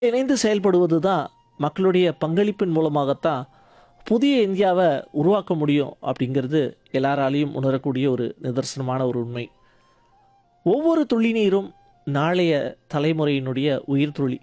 இணைந்து செயல்படுவது தான் மக்களுடைய பங்களிப்பின் மூலமாகத்தான் புதிய இந்தியாவை உருவாக்க முடியும் அப்படிங்கிறது எல்லாராலையும் உணரக்கூடிய ஒரு நிதர்சனமான ஒரு உண்மை ஒவ்வொரு துளி நீரும் நாளைய தலைமுறையினுடைய உயிர் துளி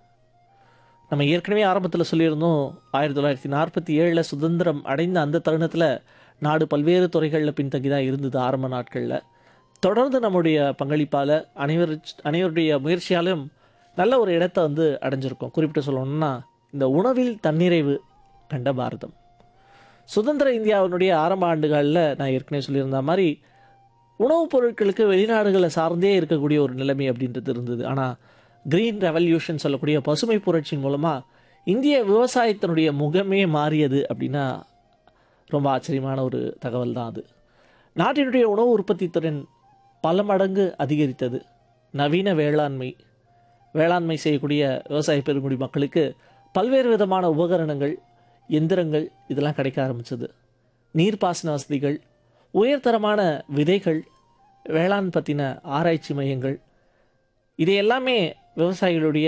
நம்ம ஏற்கனவே ஆரம்பத்தில் சொல்லியிருந்தோம் ஆயிரத்தி தொள்ளாயிரத்தி நாற்பத்தி ஏழில் சுதந்திரம் அடைந்த அந்த தருணத்தில் நாடு பல்வேறு துறைகளில் பின்தங்கி தான் இருந்தது ஆரம்ப நாட்களில் தொடர்ந்து நம்முடைய பங்களிப்பால் அனைவர் அனைவருடைய முயற்சியாலும் நல்ல ஒரு இடத்தை வந்து அடைஞ்சிருக்கோம் குறிப்பிட்டு சொல்லணும்னா இந்த உணவில் தன்னிறைவு கண்ட பாரதம் சுதந்திர இந்தியாவினுடைய ஆரம்ப ஆண்டுகளில் நான் ஏற்கனவே சொல்லியிருந்த மாதிரி உணவுப் பொருட்களுக்கு வெளிநாடுகளை சார்ந்தே இருக்கக்கூடிய ஒரு நிலைமை அப்படின்றது இருந்தது ஆனால் கிரீன் ரெவல்யூஷன் சொல்லக்கூடிய பசுமை புரட்சியின் மூலமாக இந்திய விவசாயத்தினுடைய முகமே மாறியது அப்படின்னா ரொம்ப ஆச்சரியமான ஒரு தகவல் தான் அது நாட்டினுடைய உணவு உற்பத்தி திறன் பல மடங்கு அதிகரித்தது நவீன வேளாண்மை வேளாண்மை செய்யக்கூடிய விவசாய பெருங்குடி மக்களுக்கு பல்வேறு விதமான உபகரணங்கள் எந்திரங்கள் இதெல்லாம் கிடைக்க ஆரம்பிச்சது நீர்ப்பாசன வசதிகள் உயர்தரமான விதைகள் வேளாண் பற்றின ஆராய்ச்சி மையங்கள் இது எல்லாமே விவசாயிகளுடைய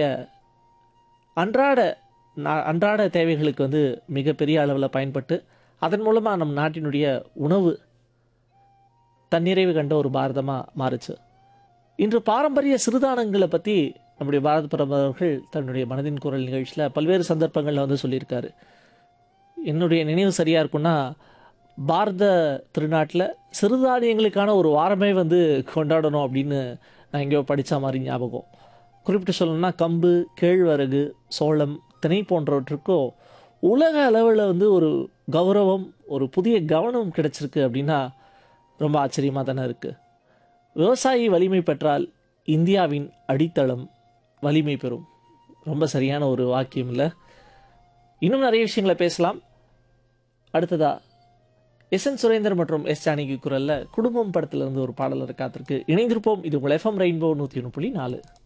அன்றாட நா- அன்றாட தேவைகளுக்கு வந்து மிகப்பெரிய அளவில் பயன்பட்டு அதன் மூலமாக நம் நாட்டினுடைய உணவு தன்னிறைவு கண்ட ஒரு பாரதமாக மாறுச்சு இன்று பாரம்பரிய சிறுதானங்களை பற்றி நம்முடைய பாரத பிரதமர் அவர்கள் தன்னுடைய மனதின் குரல் நிகழ்ச்சியில் பல்வேறு சந்தர்ப்பங்களில் வந்து சொல்லியிருக்காரு என்னுடைய நினைவு சரியாக இருக்குன்னா பாரத திருநாட்டில் சிறுதானியங்களுக்கான ஒரு வாரமே வந்து கொண்டாடணும் அப்படின்னு நான் எங்கேயோ படித்த மாதிரி ஞாபகம் குறிப்பிட்டு சொல்லணும்னா கம்பு கேழ்வரகு சோளம் திணை போன்றவற்றுக்கும் உலக அளவில் வந்து ஒரு கௌரவம் ஒரு புதிய கவனம் கிடைச்சிருக்கு அப்படின்னா ரொம்ப ஆச்சரியமாக தானே இருக்குது விவசாயி வலிமை பெற்றால் இந்தியாவின் அடித்தளம் வலிமை பெறும் ரொம்ப சரியான ஒரு வாக்கியம் இல்லை இன்னும் நிறைய விஷயங்களை பேசலாம் அடுத்ததா எஸ் என் சுரேந்தர் மற்றும் எஸ் ஜானகி குரல்ல குடும்பம் படத்துல இருந்து ஒரு பாடல் காத்திருக்கு இணைந்திருப்போம் இது உங்கள் எஃப்எம் ரெயின்போ நூற்றி ஒன்று புள்ளி நாலு